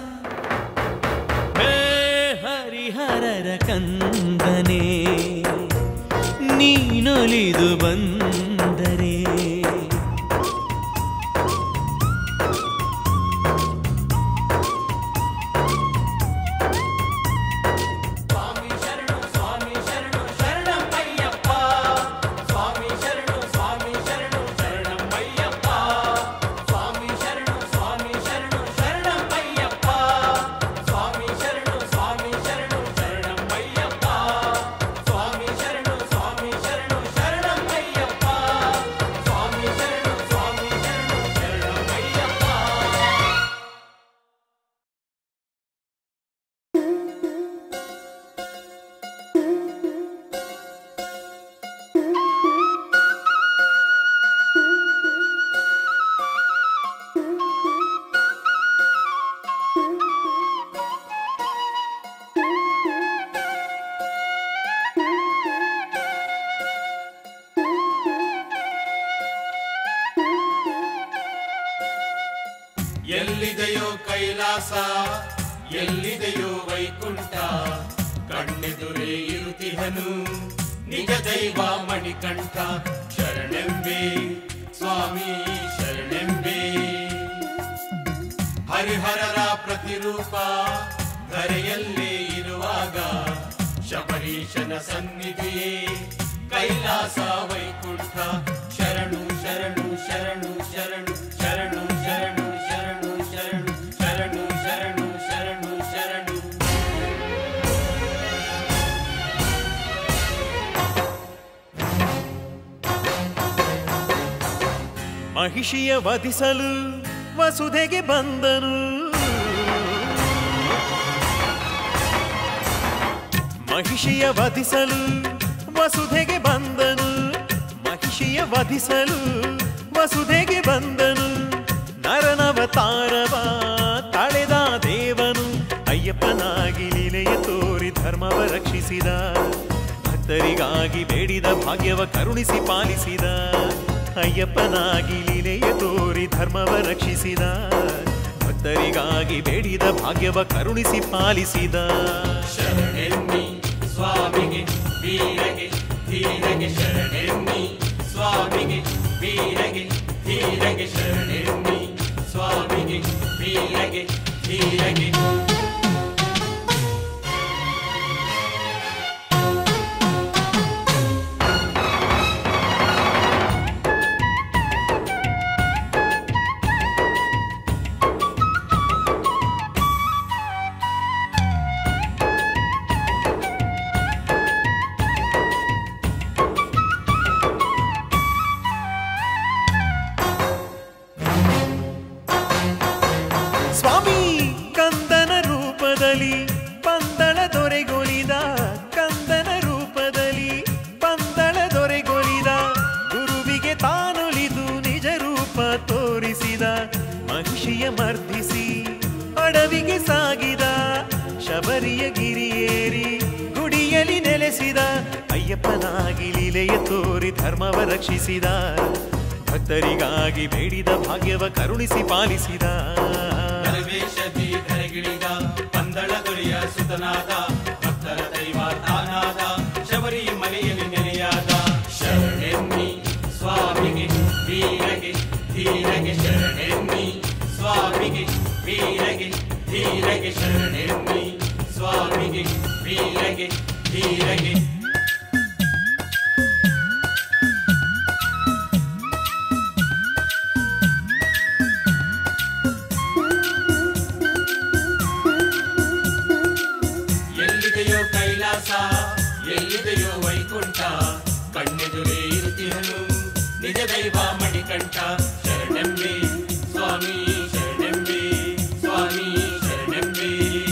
ಹೇ ಹರಿಹರರ ಕಂದನೆ ನೀನೊಲಿದು ಬಂದರೆ ಸ್ವಾಮಿ ಶರಣು ಸ್ವಾಮಿ ಶರಣು ಶರಣಮಯ್ಯಪ್ಪ ಸ್ವಾಮಿ ಶರಣು ಸ್ವಾಮಿ ಶರಣು ಶರಣಮಯ್ಯಪ್ಪ ಸ್ವಾಮಿ ಶರಣು ಸ್ವಾಮಿ ಶರಣು ಶರಣಮಯ್ಯಪ್ಪ ಸ್ವಾಮಿ ಶರಣು ಸ್ವಾಮಿ ಶರಣು ಶರಣಮಯ್ಯಪ್ಪ ಸ್ವಾಮಿ ಶರಣು ಸ್ವಾಮಿ ಶರಣು ಶರಣಮಯ್ಯಪ್ಪ ಸ್ವಾಮಿ ಶರಣು ಸ್ವಾಮಿ ಶರಣು ಶರಣಮಯ್ಯಪ್ಪ ಎಲ್ಲಿದೆಯೋ ಕೈಲಾಸ ಎಲ್ಲಿದೆಯೋ ವೈಕುಂಠ ಕಣ್ಣೆದುರೇ ಇರುತ್ತಿಹನು ನಿಜ ದೈವ ಮಣಿಕಂಠ ಶರಣೆಂಬೆ ಸ್ವಾಮಿ ಶರಣೆಂಬೆ ಹರಿಹರರ ಪ್ರತಿರೂಪ ಧರೆಯಲ್ಲೇ ಇರುವಾಗ ಶಬರೀಶನ ಸನ್ನಿಧಿಯೇ ಕೈಲಾಸ ವೈಕುಂಠ ಶರಣು ಶರಣು ಶರಣು ಶರಣು ಶರಣು ಶರಣು ಶರಣು ಶರಣು ಶರಣು ಶರಣು ಶರಣು ಶರಣು ಮಹಿಷಿಯ ವಧಿಸಲು ವಸುಧೆಗೆ ಬಂದನು ಮಹಿಷಿಯ ವಧಿಸಲು ವಸುಧೆಗೆ ಬಂದನು ಮಹಿಷಿಯ ವಧಿಸಲು ವಸುಧೆಗೆ ಬಂದನು ನರನವತಾರವ ತಳೆದ ದೇವನು ಅಯ್ಯಪ್ಪನಾಗಿ ಲೀಲೆಯ ತೋರಿ ಧರ್ಮವ ರಕ್ಷಿಸಿದ ಭಕ್ತರಿಗಾಗಿ ಬೇಡಿದ ಭಾಗ್ಯವ ಕರುಣಿಸಿ ಪಾಲಿಸಿದ ಅಯ್ಯಪ್ಪನಾಗಿ ಲೀಲೆಯ ತೋರಿ ಧರ್ಮವ ರಕ್ಷಿಸಿದ ಭಕ್ತರಿಗಾಗಿ ಬೇಡಿದ ಭಾಗ್ಯವ ಕರುಣಿಸಿ ಪಾಲಿಸಿದ ಶರಣೆನ್ನಿ ಸ್ವಾಮಿಗೆ ವೀರಗೆ ಧೀರಗೆ ಶರಣೆನ್ನಿ ಸ್ವಾಮಿಗೆ ವೀರಗೆ ಧೀರಗೆ ಶರಣೆನ್ನಿ ಸ್ವಾಮಿಗೆ ವೀರಗೆ ಧೀರಗೆ ಸ್ವಾಮಿ ಕಂದನ ರೂಪದಲ್ಲಿ ಪಂದಳ ದೊರೆಗೊಲಿದ ಕಂದನ ರೂಪದಲ್ಲಿ ಪಂದಳ ದೊರೆಗೊಲಿದ ಗುರುವಿಗೆ ತಾನೊಲಿದು ನಿಜ ರೂಪ ತೋರಿಸಿದ ಮಹಿಷಿಯ ಮರ್ದಿಸಿ ಅಡವಿಗೆ ಸಾಗಿದ ಶಬರಿಯ ಗಿರಿಯೇರಿ ಗುಡಿಯಲ್ಲಿ ನೆಲೆಸಿದ ಅಯ್ಯಪ್ಪನಾಗಿ ಲೀಲೆಯ ತೋರಿ ಧರ್ಮವ ರಕ್ಷಿಸಿದ ಭಕ್ತರಿಗಾಗಿ ಬೇಡಿದ ಭಾಗ್ಯವ ಕರುಣಿಸಿ ಪಾಲಿಸಿದ ಧರ್ವೇಶದಿ ಧರೆಗಿಳಿದ ಪಂದಳ ದೊರೆಯ ಸುತನಾದ ಭಕ್ತರ ದೈವ ತಾನಾದ ಶಬರಿ ಮಲೆಯಲ್ಲಿ ನೆಲೆಯಾದ ಶರಣೆನ್ನಿ ಸ್ವಾಮಿಗೆ ವೀರಗೆ ಧೀರಗೆ ಶರಣೆನ್ನಿ ಸ್ವಾಮಿಗೆ ವೀರಗೆ ಧೀರಗೆ ಶರಣೆನ್ನಿ ಸ್ವಾಮಿಗೆ ವೀರಗೆ ಧೀರಗೆ ಎಲ್ಲಿದೆಯೋ ಕೈಲಾಸ ಎಲ್ಲಿದೆಯೋ ವೈಕುಂಠ ಕಣ್ಣೆದುರೇ ಇರುತ್ತಿರನು ನಿಜ ದೈವ ಮಣಿಕಂಠ ಶರಣೆಂಬೆ ಸ್ವಾಮಿ ಶರಣೆಂಬೆ ಸ್ವಾಮಿ ಶರಣೆಂಬೆ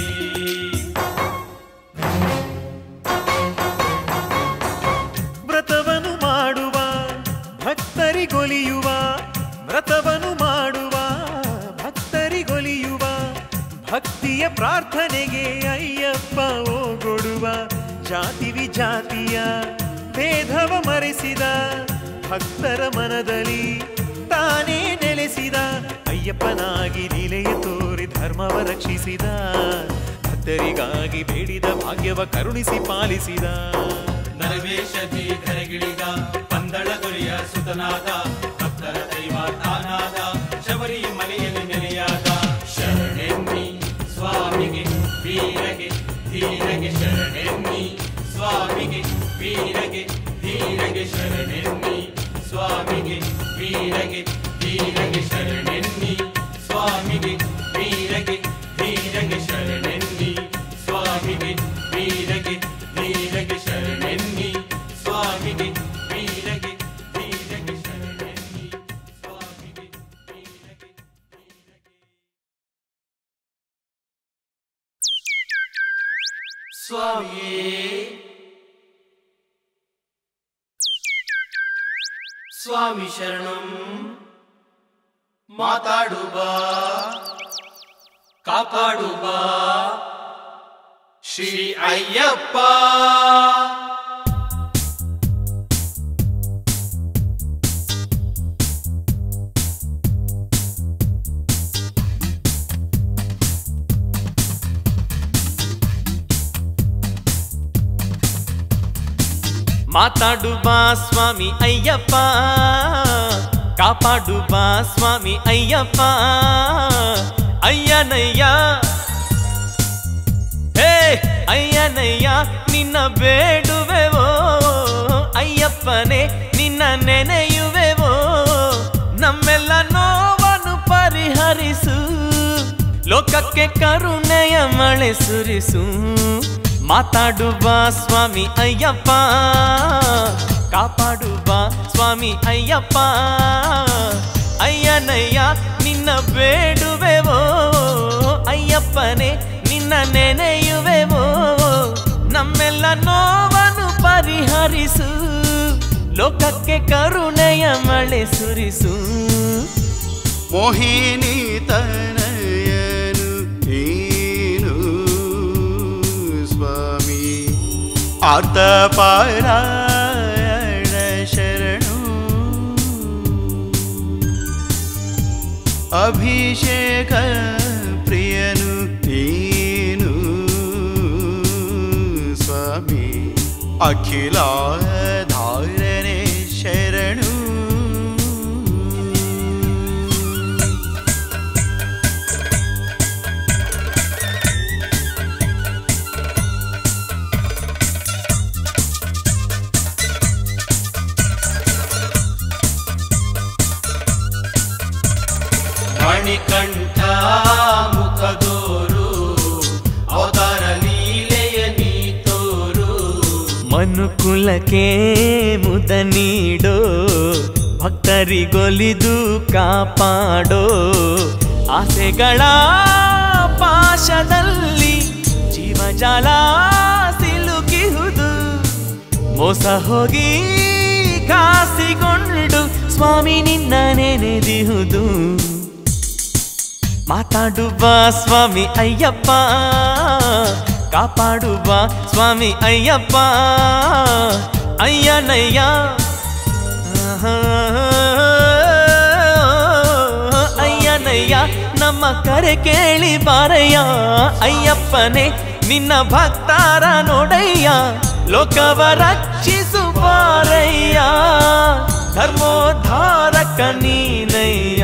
ವ್ರತವನು ಮಾಡುವ ಭಕ್ತರಿಗೊಲಿಯುವ ವ್ರತವನು ಮಾಡುವ ಭಕ್ತರಿಗೊಲಿಯುವ ಭಕ್ತಿಯ ಪ್ರಾರ್ಥನೆಗೆ ಅಯ್ಯಪ್ಪ ಓಗೊಡುವ ಜಾತಿ ವಿಜಾತಿಯ ಭೇದವ ಮರೆಸಿದ ಭಕ್ತರ ಮನದಲ್ಲಿ ತಾನೇ ನೆಲೆಸಿದ ಅಯ್ಯಪ್ಪನಾಗಿ ಲೀಲೆಯ ತೋರಿ ಧರ್ಮವ ರಕ್ಷಿಸಿದ ಭಕ್ತರಿಗಾಗಿ ಬೇಡಿದ ಭಾಗ್ಯವ ಕರುಣಿಸಿ ಪಾಲಿಸಿದ ನರವೇಶದಿ ಧರೆಗಿಳಿದ ಪಂದಳ ದೊರೆಯ ಸುತನಾದ ಭಕ್ತರ ದೈವ ತಾನಾದ ಶಬರಿ ಮಲೆಯಲ್ಲಿ ನೆಲೆಯಾದ ಶರಣೆನ್ನಿ ಸ್ವಾಮಿಗೆ ವೀರಗೆ ಧೀರಗೆ ಶರಣೆನ್ನಿ ಸ್ವಾಮಿಗೆ ವೀರಗೆ ಧೀರಗೆ ಶರಣೆನ್ನಿ ಸ್ವಾಮಿಗೆ ವೀರಗೆ ಧೀರಗೆ ಶರಣೆನ್ನಿ ಸ್ವಾಮಿಗೆ ವೀರಗೆ ಧೀರಗೆ ಶರಣೆನ್ನಿ ಸ್ವಾಮಿಗೆ ವೀರಗೆ ಧೀರಗೆ ಶರಣೆನ್ನಿ ಸ್ವಾಮಿಗೆ ವೀರಗೆ ಧೀರಗೆ ಶರಣೆನ್ನಿ ಸ್ವಾಮಿಗೆ ವೀರಗೆ ಸ್ವಾಮಿಯೇ ಸ್ವಾಮಿ ಶರಣಂ ಮಾತಾಡು ಬಾ ಕಾಪಾಡು ಬಾ ಶ್ರೀ ಅಯ್ಯಪ್ಪ ಮಾತಾಡು ಬಾ ಸ್ವಾಮಿ ಅಯ್ಯಪ್ಪ ಕಾಪಾಡು ಬಾ ಸ್ವಾಮಿ ಅಯ್ಯಪ್ಪ ಅಯ್ಯನಯ್ಯ ಹೇ ಅಯ್ಯನಯ್ಯ ನಿನ್ನ ಬೇಡುವೆವೋ ಅಯ್ಯಪ್ಪನೇ ನಿನ್ನ ನೆನೆಯುವೆವೋ ನಮ್ಮೆಲ್ಲ ನೋವನ್ನು ಪರಿಹರಿಸು ಲೋಕಕ್ಕೆ ಕರುಣೆಯ ಮಳೆ ಸುರಿಸು ಮಾತಾಡುವ ಸ್ವಾಮಿ ಅಯ್ಯಪ್ಪ ಕಾಪಾಡುವ ಸ್ವಾಮಿ ಅಯ್ಯಪ್ಪ ಅಯ್ಯನಯ್ಯ ನಿನ್ನ ಬೇಡುವೆವೋ ಅಯ್ಯಪ್ಪನೇ ನಿನ್ನ ನೆನೆಯುವೆವೋ ನಮ್ಮೆಲ್ಲ ನೋವನ್ನು ಪರಿಹರಿಸು ಲೋಕಕ್ಕೆ ಕರುಣೆಯ ಮಳೆ ಸುರಿಸು ಮೋಹಿನಿ ತನಯನು ನೀನು ಸ್ವಾಮಿ ಆರ್ತಪಾರಾಯಣ ಶರಣು ಅಭಿಷೇಕ ಪ್ರಿಯನು ನೀನು ಸ್ವಾಮಿ ಅಖಿಲ ಧಾರಣೆ ಶರಣು ಮಣಿಕಂಠ ಮುಖದೋರು ಅವತಾರ ಲೀಲೆಯ ನೀ ತೋರು ಮನುಕುಲಕ್ಕೆ ಮುದ ನೀಡೋ ಭಕ್ತರಿಗೊಲಿದು ಕಾಪಾಡೋ ಆಸೆಗಳ ಪಾಶದಲ್ಲಿ ಜೀವಜಾಲ ಸಿಲುಕಿಹುದು ಮೋಸ ಹೋಗಿ ಕಾಸಿಕೊಂಡು ಸ್ವಾಮಿ ನಿನ್ನ ನೆನೆದಿಹುದು ಮಾತಾಡುವ ಸ್ವಾಮಿ ಅಯ್ಯಪ್ಪ ಕಾಪಾಡುವ ಸ್ವಾಮಿ ಅಯ್ಯಪ್ಪ ಅಯ್ಯನಯ್ಯ ಅಯ್ಯನಯ್ಯ ನಮ್ಮ ಕರೆ ಕೇಳಿ ಬಾರಯ್ಯ ಅಯ್ಯಪ್ಪನೇ ನಿನ್ನ ಭಕ್ತಾರ ನೋಡಯ್ಯ ಲೋಕವ ರಕ್ಷಿಸು ಬಾರಯ್ಯ ಧರ್ಮೋದ್ಧಾರಕ ನೀನಯ್ಯ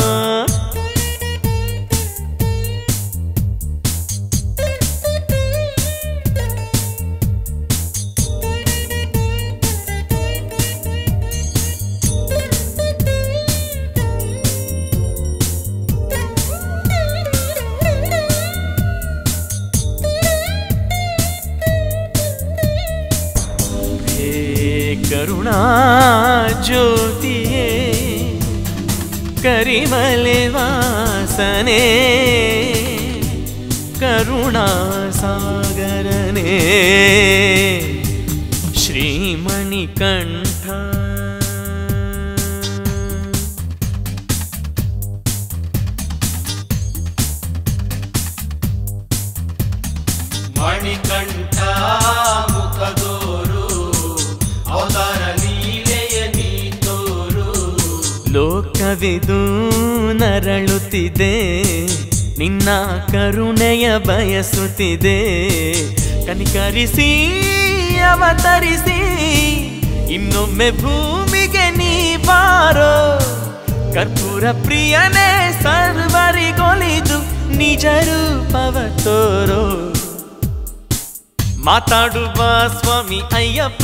ಹೇ ಕರುಣಾ ಜ್ಯೋತಿಯೇ ಕರಿಮಲೆ ವಾಸನೆ ಕರುಣಾ ಸಾಗರನೇ ಶ್ರೀಮಣಿಕಂಠ ಮಣಿಕಂಠ ಮುಖದೋರು ಅವತಾರ ಲೀಲೆಯ ನೀ ತೋರು ಲೋಕವಿದು ನರಳುತ್ತಿದೆ ನಿನ್ನ ಕರುಣೆಯ ಬಯಸುತ್ತಿದೆ ಕನಿಕರಿಸಿ ಅವತರಿಸಿ ಇನ್ನೊಮ್ಮೆ ಭೂಮಿಗೆ ನೀ ಬಾರೋ ಕರ್ಪೂರ ಪ್ರಿಯನೇ ಸರ್ವರಿಗೊಲಿದು ನಿಜ ರೂಪವ ತೋರೋ ಮಾತಾಡುವ ಸ್ವಾಮಿ ಅಯ್ಯಪ್ಪ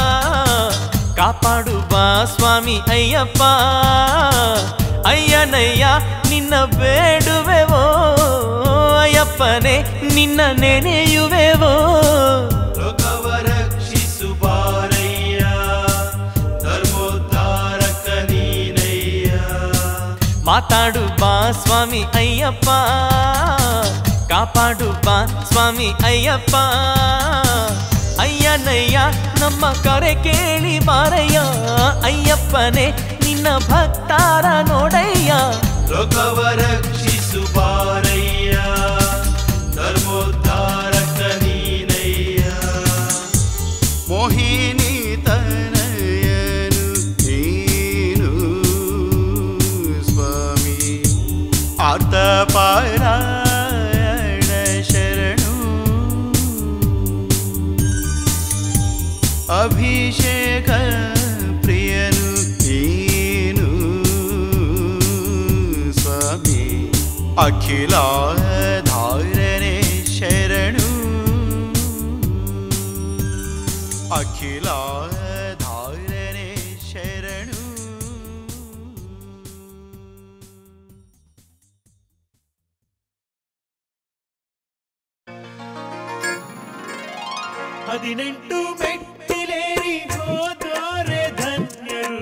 ಕಾಪಾಡುವ ಸ್ವಾಮಿ ಅಯ್ಯಪ್ಪ ಅಯ್ಯನಯ್ಯ ನಿನ್ನ ಬೇಡುವೆವೋ ಅಯ್ಯಪ್ಪನೇ ನಿನ್ನ ನೆನೆಯುವೆವೋ ಲೋಕವ ರಕ್ಷಿಸು ಬಾರಯ್ಯ ಧರ್ಮೋದ್ಧಾರಕ ನೀನಯ್ಯ ಮಾತಾಡು ಬಾ ಸ್ವಾಮಿ ಅಯ್ಯಪ್ಪ ಕಾಪಾಡು ಬಾ ಸ್ವಾಮಿ ಅಯ್ಯಪ್ಪ ಅಯ್ಯನಯ್ಯ ನಮ್ಮ ಕರೆ ಕೇಳಿ ಬಾರಯ್ಯ ಅಯ್ಯಪ್ಪನೇ ನಿನ್ನ ಭಕ್ತಾರ ನೋಡಯ್ಯ ಲೋಕವ ರಕ್ಷಿಸು ಬಾರಯ್ಯ ಧರ್ಮೋದ್ಧಾರಕ ನೀನಯ್ಯ ಮೋಹಿನಿ ತನಯನು ನೀನು ಸ್ವಾಮಿ ಆರ್ತಪಾರಾಯಣ ಶರಣು ಅಭಿಷೇಕ ಪ್ರಿಯನು ನೀನು ಸ್ವಾಮಿ ಅಖಿಲ ಧಾರಣೆ ಶರಣು ಅಖಿಲ ಧಾರಣೆ ಶರಣು ಹದಿನೆಂಟು ಮೆಟ್ಟಿಲೇರಿ ಹೋದೋರೆ ಧನ್ಯರು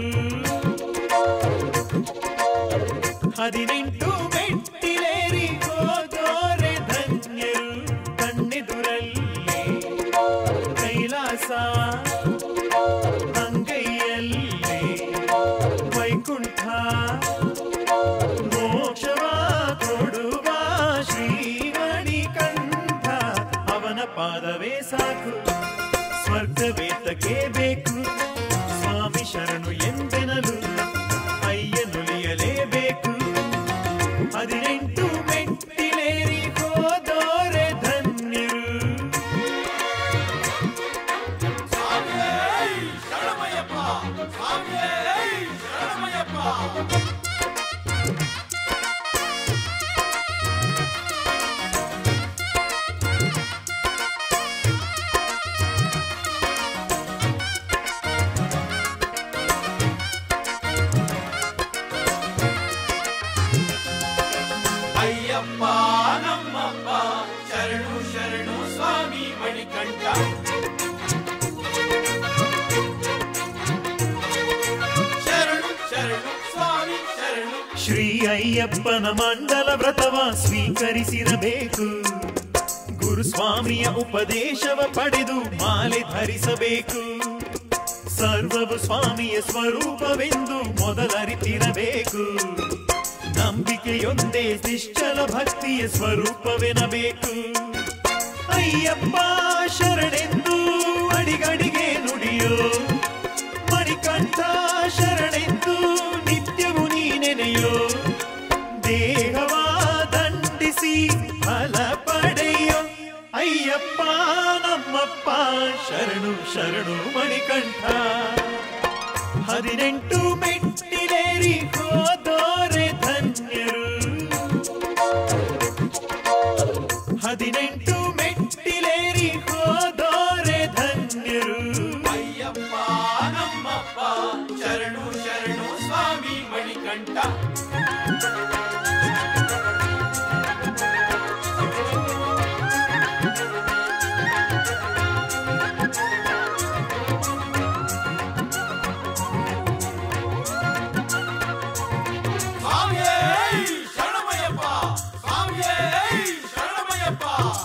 ಹದಿನೆಂಟು ಮೆಟ್ಟಿಲೇರಿ ಹೋದೋರೆ ಧನ್ಯರು ಕಣ್ಣೆದುರಲ್ಲಿ ಕೈಲಾಸ ಅಂಗೈಯಲ್ಲಿ ವೈಕುಂಠ ಮೋಕ್ಷವ ಕೊಡುವ ಶ್ರೀಮಣಿ ಕಂಠ ಅವನ ಪಾದವೇ ಸಾಕು ಸ್ವರ್ಗವೇತಕ್ಕೆ ಬೇಕು ಸ್ವಾಮಿ ಶರಣು ಎಂದೆನಲು ಅಯ್ಯನುಲಿಯಲೇಬೇಕು ಹದಿನೆಂಟು ಮೆಟ್ಟಿಲೇರಿ ಹೋದೋರೆ ಧನ್ಯರು ಅಯ್ಯಪ್ಪ ನಮ್ಮಪ್ಪ ಶರಣು ಶರಣು ಸ್ವಾಮಿ ಮಣಿಕಂಠ ಶರಣು ಶರಣು ಸ್ವಾಮಿ ಶರಣು ಶ್ರೀ ಅಯ್ಯಪ್ಪನ ಮಂಡಲ ವ್ರತವ ಸ್ವೀಕರಿಸಿರಬೇಕು ಗುರುಸ್ವಾಮಿಯ ಉಪದೇಶವ ಪಡೆದು ಮಾಲೆ ಧರಿಸಬೇಕು ಸರ್ವವು ಸ್ವಾಮಿಯ ಸ್ವರೂಪವೆಂದು ಮೊದಲರಿತಿರಬೇಕು ನಂಬಿಕೆಯೊಂದೇ ನಿಶ್ಚಲ ಭಕ್ತಿಯ ಸ್ವರೂಪವೆನಬೇಕು ಅಯ್ಯಪ್ಪ ಶರಣೆಂದು ಅಡಿಗಡಿಗೆ ನುಡಿಯೋ ಮಣಿಕಂಠ ಶರಣೆಂದು ನಿತ್ಯವು ನೀ ನೆನೆಯೋ ದೇಹವ ದಂಡಿಸಿ ಫಲ ಪಡೆಯೋ ಅಯ್ಯಪ್ಪ ನಮ್ಮಪ್ಪ ಶರಣು ಶರಣು ಮಣಿಕಂಠ ಹದಿನೆಂಟು ಮೆಟ್ಟಿಲೇರಿ ಹೋದೋರೆ ಧನ್ಯರು ಹದಿನೆಂಟು ಮೆಟ್ಟಿಲೇರಿ ಹೋದೋರೆ ಧನ್ಯರು ಅಯ್ಯಪ್ಪ ನಮ್ಮಪ್ಪ ಶರಣು ಶರಣು ಸ್ವಾಮಿ ಮಣಿಕಂಠ ಸ್ವಾಮಿಯೇ ಶರಣಮಯ್ಯಪ್ಪ ಸ್ವಾಮಿಯೇ ಶರಣಮಯ್ಯಪ್ಪ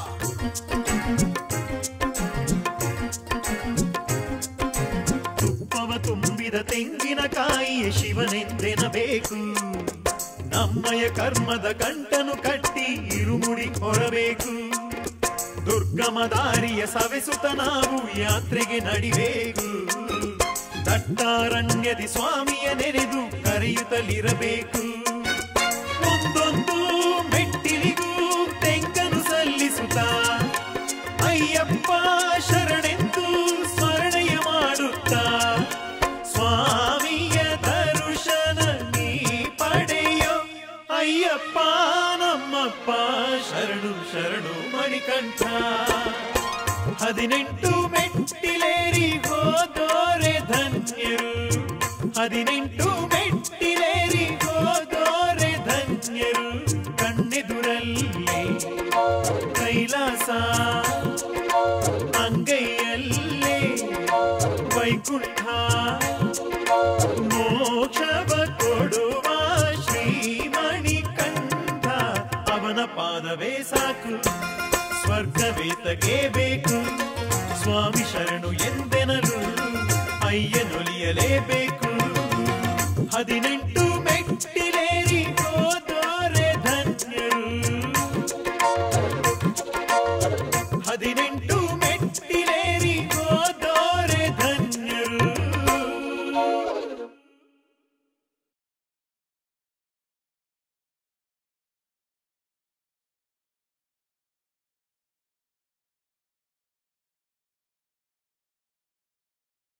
ತುಪ್ಪವ ತುಂಬಿದ ತೆಂಗಿನಕಾಯಿಯ ಶಿವನೆಂದೆನಬೇಕು ನಮ್ಮಯ ಕರ್ಮದ ಕಂಟನು ಕಟ್ಟಿ ಇರುಮುಡಿ ಹೊರಬೇಕು ದುರ್ಗಮ ದಾರಿಯ ಸವೆಸುತ್ತ ನಾವು ಯಾತ್ರೆಗೆ ನಡಿಬೇಕು ದಟ್ಟಾರಣ್ಯದಿ ಸ್ವಾಮಿಯ ನೆನೆದು ಕರೆಯುತ್ತಲಿರಬೇಕು ಒಂದೊಂದು ಮೆಟ್ಟಿಲಿಗೂ ತೆಂಗನು ಸಲ್ಲಿಸುತ್ತಾ ಅಯ್ಯಪ್ಪ ಶರಣೆಂದು ಸ್ಮರಣೆಯ ಮಾಡುತ್ತಾ ಸ್ವಾಮಿಯ ದರ್ಶನ ನೀ ಪಡೆಯೋ ಅಯ್ಯಪ್ಪ ನಮ್ಮಪ್ಪ ಶರಣು ಶರಣು ಮಣಿಕಂಠ ಹದಿನೆಂಟು ಮೆಟ್ಟಿಲೇರಿ ಹೋದೋರೆ ಧನ್ಯರು ಹದಿನೆಂಟು ಮೆಟ್ಟಿಲೇರಿ ಹೋದೋರೆ ಧನ್ಯರು ಕಣ್ಣೆದುರಲ್ಲಿ ಕೈಲಾಸ ಅಂಗೈಯಲ್ಲೇ ವೈಕುಂಠ ಮೋಕ್ಷವ ಕೊಡುವ ಶ್ರೀಮಣಿ ಕಂಠ ಅವನ ಪಾದವೇ ಸಾಕು ಸ್ವರ್ಗವೇತಗೆ ಬೇಕು ಸ್ವಾಮಿ ಶರಣು ಎಂದೆನಲು ಅಯ್ಯನೊಲಿಯಲೇಬೇಕು ಹದಿನೆಂಟು